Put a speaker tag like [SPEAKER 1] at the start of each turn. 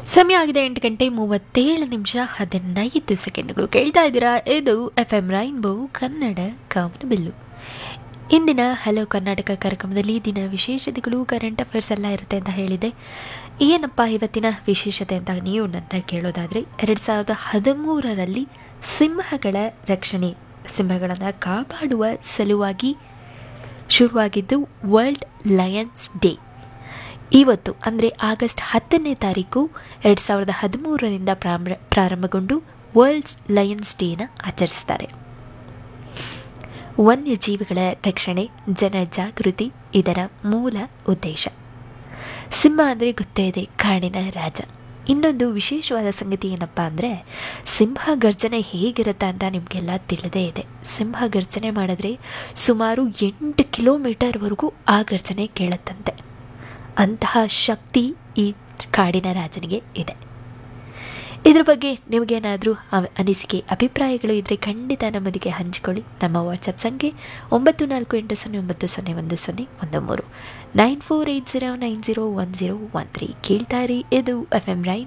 [SPEAKER 1] ಸಮಯ ಆಗಿದೆ ಎಂಟು ಗಂಟೆ ಮೂವತ್ತೇಳು ನಿಮಿಷ ಹದಿನೈದು ಸೆಕೆಂಡ್ಗಳು ಕೇಳ್ತಾ ಇದ್ದೀರಾ ಇದು ಎಫ್ ಎಂ ರೈನ್ಬೋ ಕನ್ನಡ ಕಾಮನಬಿಲ್ಲು ಇಂದಿನ ಹಲೋ ಕರ್ನಾಟಕ ಕಾರ್ಯಕ್ರಮದಲ್ಲಿ ದಿನ ವಿಶೇಷತೆಗಳು ಕರೆಂಟ್ ಅಫೇರ್ಸ್ ಎಲ್ಲ ಇರುತ್ತೆ ಅಂತ ಹೇಳಿದೆ ಏನಪ್ಪ ಇವತ್ತಿನ ವಿಶೇಷತೆ ಅಂತ ನೀವು ನನ್ನ ಕೇಳೋದಾದರೆ ಎರಡು ಸಾವಿರದ ಹದಿಮೂರರಲ್ಲಿ ಸಿಂಹಗಳ ರಕ್ಷಣೆ ಸಿಂಹಗಳನ್ನು ಕಾಪಾಡುವ ಸಲುವಾಗಿ ಶುರುವಾಗಿದ್ದು ವರ್ಲ್ಡ್ ಲಯನ್ಸ್ ಡೇ ಇವತ್ತು ಅಂದರೆ ಆಗಸ್ಟ್ ಹತ್ತನೇ ತಾರೀಕು ಎರಡು ಸಾವಿರದ ಹದಿಮೂರರಿಂದ ಪ್ರಾರಂಭ ಪ್ರಾರಂಭಗೊಂಡು ವರ್ಲ್ಡ್ ಲಯನ್ಸ್ ಡೇನ ಆಚರಿಸ್ತಾರೆ ವನ್ಯಜೀವಿಗಳ ರಕ್ಷಣೆ ಜನ ಜಾಗೃತಿ ಇದರ ಮೂಲ ಉದ್ದೇಶ ಸಿಂಹ ಅಂದರೆ ಗೊತ್ತೇ ಇದೆ ಕಾಡಿನ ರಾಜ ಇನ್ನೊಂದು ವಿಶೇಷವಾದ ಸಂಗತಿ ಏನಪ್ಪ ಅಂದರೆ ಸಿಂಹ ಗರ್ಜನೆ ಹೇಗಿರುತ್ತೆ ಅಂತ ನಿಮಗೆಲ್ಲ ತಿಳಿದೇ ಇದೆ ಸಿಂಹ ಗರ್ಜನೆ ಮಾಡಿದ್ರೆ ಸುಮಾರು ಎಂಟು ಕಿಲೋಮೀಟರ್ವರೆಗೂ ಆ ಗರ್ಜನೆ ಕೇಳುತ್ತಂತೆ ಅಂತಹ ಶಕ್ತಿ ಈ ಕಾಡಿನ ರಾಜನಿಗೆ ಇದೆ ಇದ್ರ ಬಗ್ಗೆ ನಿಮಗೇನಾದರೂ ಅನಿಸಿಕೆ ಅಭಿಪ್ರಾಯಗಳು ಇದ್ದರೆ ಖಂಡಿತ ನಮ್ಮೊಂದಿಗೆ ಹಂಚಿಕೊಳ್ಳಿ ನಮ್ಮ ವಾಟ್ಸಪ್ ಸಂಖ್ಯೆ ಒಂಬತ್ತು ನಾಲ್ಕು ಎಂಟು ಸೊನ್ನೆ ಒಂಬತ್ತು ಸೊನ್ನೆ ಒಂದು ಸೊನ್ನೆ ಒಂದು ಮೂರು nine four eight zero nine zero one zero one three ಕೇಳ್ತಾ ಇರಿ ಇದು ಎಫ್ ಎಮ್ ರೈನ್